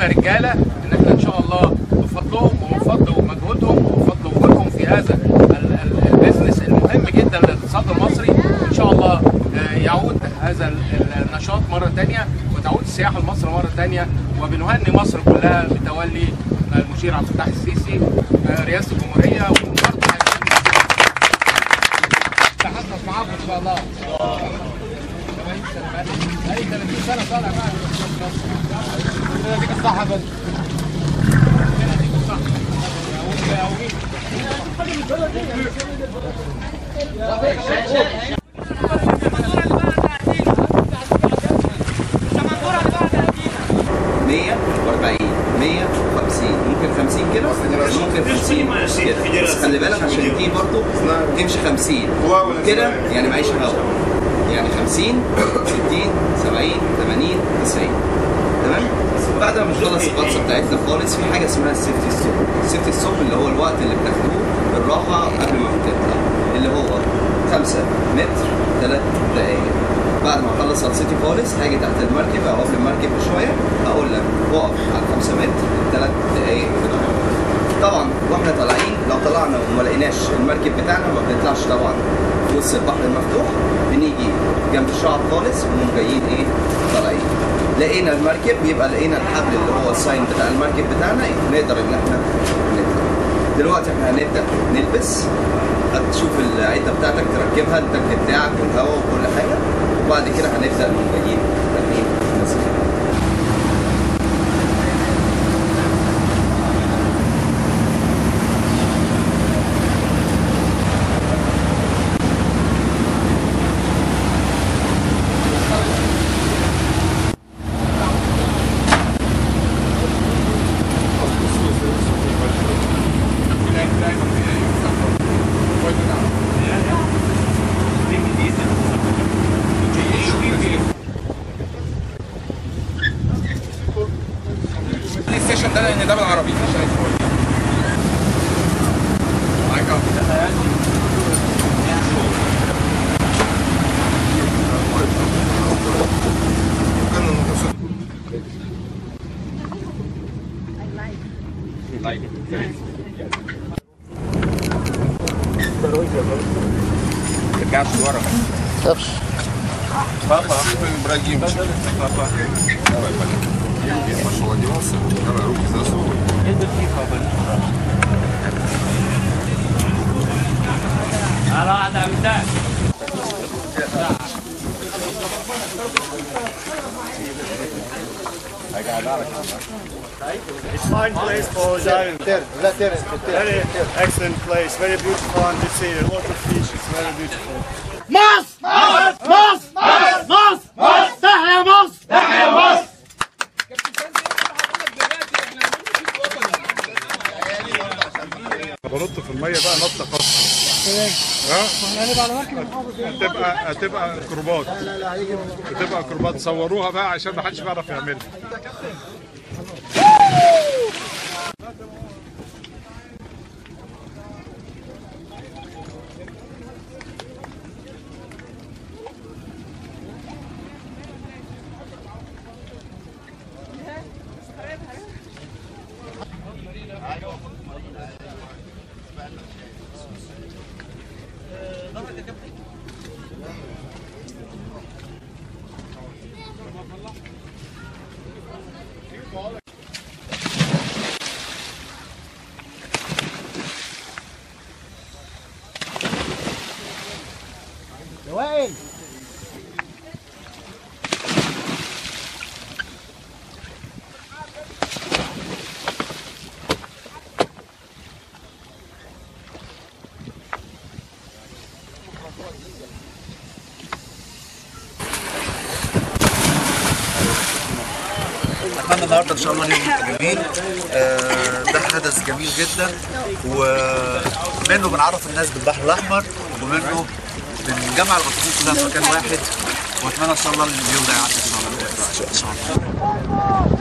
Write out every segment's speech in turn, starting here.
هم رجاله ان احنا ان شاء الله بفضلهم وبفضل مجهودهم وبفضل وجودهم في هذا ال- ال- البيزنس المهم جدا للاقتصاد المصري ان شاء الله آه، يعود هذا ال- النشاط مره ثانيه وتعود السياحه لمصر مره ثانيه وبنهني مصر كلها بتولي المشير عبد الفتاح السيسي آه، رئاسه الجمهوريه وبرضه تحدث معاكم ان شاء الله اي 30 سنه طالع بقى ربنا يديك الصحه بس ربنا يديك الصحه يا أبو مين؟ مية وأربعين مية وخمسين ممكن خمسين كده ممكن خمسين كده بس خلي بالك عشان دي برضه تمشي خمسين كده يعني معيش هوا يعني خمسين ستين سبعين ثمانين تسعين تمام بعد ما نخلص القصه بتاعتنا خالص في حاجه اسمها السيفتي ستوب السيفتي ستوب اللي هو الوقت اللي بتاخدوه بالراحه قبل ما بتطلع اللي هو 5 متر 3 دقائق بعد ما اخلص غطستي خالص هاجي تحت المركب اقف المركب بشويه هقول لك وقف على 5 متر 3 دقائق كده طبعا واحنا طالعين لو طلعنا وما لقيناش المركب بتاعنا ما بنطلعش طبعا في وسط البحر المفتوح بنيجي جنب الشعب خالص ونقوم جايين ايه طالعين لقينا المركب يبقى لقينا الحبل اللي هو الساين بتاع المركب بتاعنا نقدر ان احنا نطلع دلوقتي احنا هنبدا نلبس هتشوف العده بتاعتك تركبها التك بتاعك والهواء وكل حاجه وبعد كده هنبدا نقوم جايين رايحين نازلين البلاي ستيشن ده لان ده بالعربي مش عارف معاك اهو ترجعش ورا تخافش بابا Ибрагим. Давай, поехали. Пошел одевался. Давай, руки засовывай. It's fine place for diving. تر لا تر تر Very excellent place. Very beautiful and you see a lot of fish. It's very beautiful. مصر مصر مصر مصر مصر تحيا مصر تحيا مصر بنط في الميه بقى نطه خاصه ها هتبقى هتبقى اكروبات هتبقى اكروبات صوروها بقى عشان ما حدش بيعرف يعملها وائل اتمنى النهارده ان شاء الله اليوم يبقى جميل آه، ده حدث جميل جدا ومنه بنعرف الناس بالبحر الاحمر ومنه بنجمع الغطاسين كلها في مكان واحد واتمنى ان شاء الله اليوم ده يعدي ان شاء الله ان شاء الله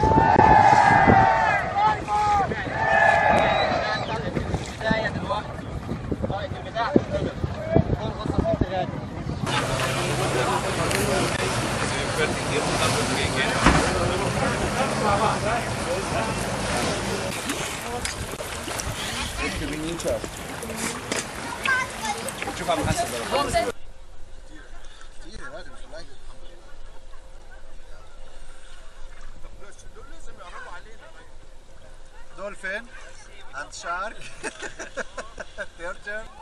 شوف عم حسن دولفين اند شارك ترجم